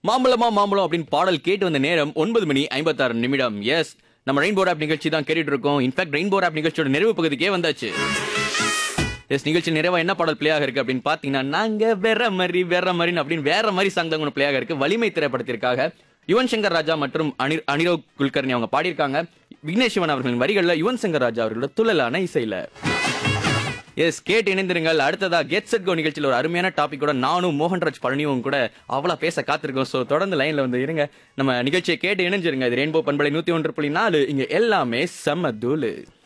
மாம்பழமா மாம்பழம் அப்படின்னு பாடல் கேட்டு வந்த நேரம் ஒன்பது மணி ஐம்பத்தாறு நிமிடம் எஸ் நம்ம ரெயின்போ ஆப் நிகழ்ச்சி தான் கேட்டுட்டு இருக்கோம் இன்ஃபேக்ட் ரெயின்போ ஆப் நிகழ்ச்சியோட நிறைவு பகுதிக்கே வந்தாச்சு எஸ் நிகழ்ச்சி நிறைவா என்ன பாடல் பிளே ஆக இருக்கு அப்படின்னு பாத்தீங்கன்னா நாங்க வேற மாதிரி வேற மாதிரி அப்படின்னு வேற மாதிரி சாங் தான் ஒன்று பிளே ஆக இருக்கு வலிமை திரைப்படத்திற்காக யுவன் சங்கர் ராஜா மற்றும் அனி அனிரோ குல்கர்னி அவங்க பாடியிருக்காங்க விக்னேஷ் சிவன் அவர்களின் வரிகள்ல யுவன் சங்கர் ராஜா அவர்களோட துள்ளலான இசையில எஸ் கேட்டு இணைந்திருங்கள் அடுத்ததா கெட் செட் கோ நிகழ்ச்சியில் ஒரு அருமையான டாபிக் கூட நானும் மோகன்ராஜ் பழனியும் கூட அவ்வளோ பேச காத்திருக்கோம் ஸோ தொடர்ந்து லைன்ல வந்து இருங்க நம்ம நிகழ்ச்சியை கேட்டு இணைஞ்சிருங்க இது ரெயின்போ பண்பலை நூத்தி ஒன்று புள்ளி நாலு இங்க எல்லாமே செம்ம தூளு